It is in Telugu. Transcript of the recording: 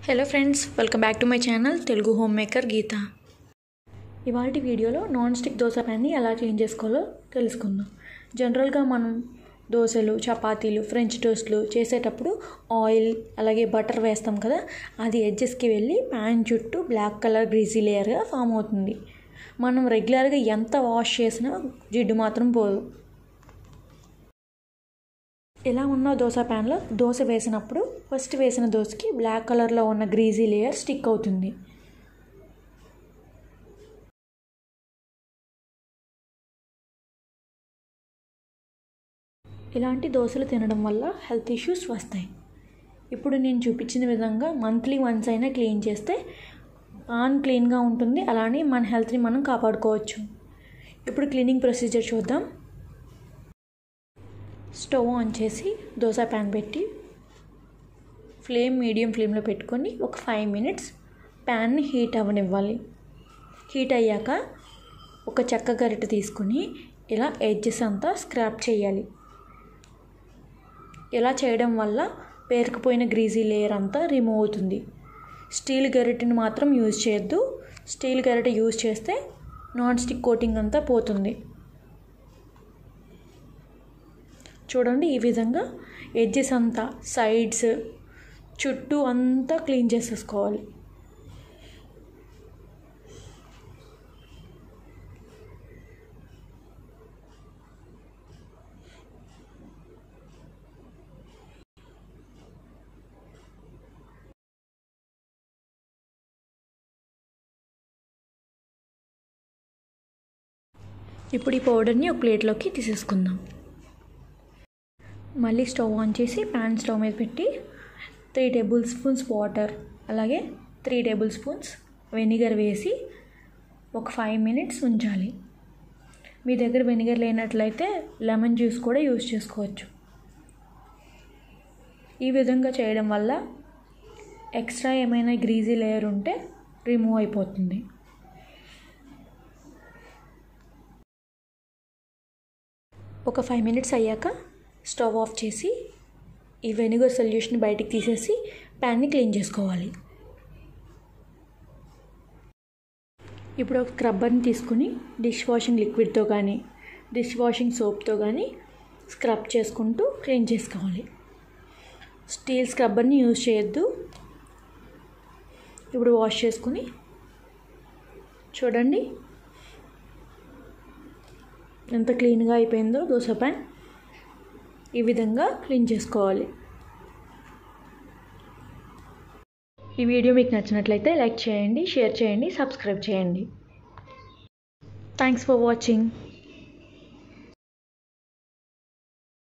hello friends welcome back to my channel Telugu home maker Geetha ఇవాళ వీడియోలో నాన్ స్టిక్ దోశ ప్యాన్ని ఎలా క్లీన్ చేసుకోవాలో తెలుసుకుందాం జనరల్గా మనం దోశలు చపాతీలు ఫ్రెంచ్ టోస్ట్లు చేసేటప్పుడు ఆయిల్ అలాగే బటర్ వేస్తాం కదా అది ఎడ్జెస్కి వెళ్ళి ప్యాన్ చుట్టూ బ్లాక్ కలర్ గ్రీజీ లేయర్గా ఫామ్ అవుతుంది మనం రెగ్యులర్గా ఎంత వాష్ చేసినా జిడ్డు మాత్రం పోదు ఇలా ఉన్న దోశ ప్యాన్లో దోశ వేసినప్పుడు ఫస్ట్ వేసిన దోశకి బ్లాక్ కలర్లో ఉన్న గ్రీజీ లేయర్ స్టిక్ అవుతుంది ఇలాంటి దోశలు తినడం వల్ల హెల్త్ ఇష్యూస్ వస్తాయి ఇప్పుడు నేను చూపించిన విధంగా మంత్లీ వన్స్ అయినా క్లీన్ చేస్తే పాన్ క్లీన్గా ఉంటుంది అలానే మన హెల్త్ని మనం కాపాడుకోవచ్చు ఇప్పుడు క్లీనింగ్ ప్రొసీజర్ చూద్దాం స్టవ్ ఆన్ చేసి దోశ ప్యాన్ పెట్టి ఫ్లేమ్ మీడియం ఫ్లేమ్లో పెట్టుకొని ఒక ఫైవ్ మినిట్స్ ప్యాన్ని హీట్ అవ్వనివ్వాలి హీట్ అయ్యాక ఒక చెక్క గరిటె తీసుకొని ఇలా ఎడ్జెస్ అంతా స్క్రాప్ చేయాలి ఇలా చేయడం వల్ల పేరుకుపోయిన గ్రీజీ లేయర్ అంతా రిమూవ్ అవుతుంది స్టీల్ గరిటెని మాత్రం యూజ్ చేయొద్దు స్టీల్ గరిటె యూజ్ చేస్తే నాన్ స్టిక్ కోటింగ్ అంతా పోతుంది చూడండి ఈ విధంగా ఎడ్జెస్ అంతా సైడ్స్ చుట్టూ అంతా క్లీన్ చేసేసుకోవాలి ఇప్పుడు ఈ పౌడర్ని ఒక ప్లేట్లోకి తీసేసుకుందాం మళ్ళీ స్టవ్ ఆన్ చేసి ప్యాన్ స్టవ్ మీద పెట్టి త్రీ టేబుల్ స్పూన్స్ వాటర్ అలాగే త్రీ టేబుల్ స్పూన్స్ వెనిగర్ వేసి ఒక ఫైవ్ మినిట్స్ ఉంచాలి మీ దగ్గర వెనిగర్ లేనట్లయితే లెమన్ జ్యూస్ కూడా యూజ్ చేసుకోవచ్చు ఈ విధంగా చేయడం వల్ల ఎక్స్ట్రా ఏమైనా గ్రీజీ లేయర్ ఉంటే రిమూవ్ అయిపోతుంది ఒక ఫైవ్ మినిట్స్ అయ్యాక స్టవ్ ఆఫ్ చేసి ఈ వెనిగర్ సొల్యూషన్ బయటికి తీసేసి ప్యాన్ని క్లీన్ చేసుకోవాలి ఇప్పుడు ఒక స్క్రబ్బర్ని తీసుకుని డిష్ వాషింగ్ లిక్విడ్తో కానీ డిష్ వాషింగ్ సోప్తో కానీ స్క్రబ్ చేసుకుంటూ క్లీన్ చేసుకోవాలి స్టీల్ స్క్రబ్బర్ని యూజ్ చేయొద్దు ఇప్పుడు వాష్ చేసుకుని చూడండి ఎంత క్లీన్గా అయిపోయిందో దోశ ప్యాన్ ఈ విధంగా క్లీన్ చేసుకోవాలి ఈ వీడియో మీకు నచ్చినట్లయితే లైక్ చేయండి షేర్ చేయండి సబ్స్క్రైబ్ చేయండి థ్యాంక్స్ ఫర్ వాచింగ్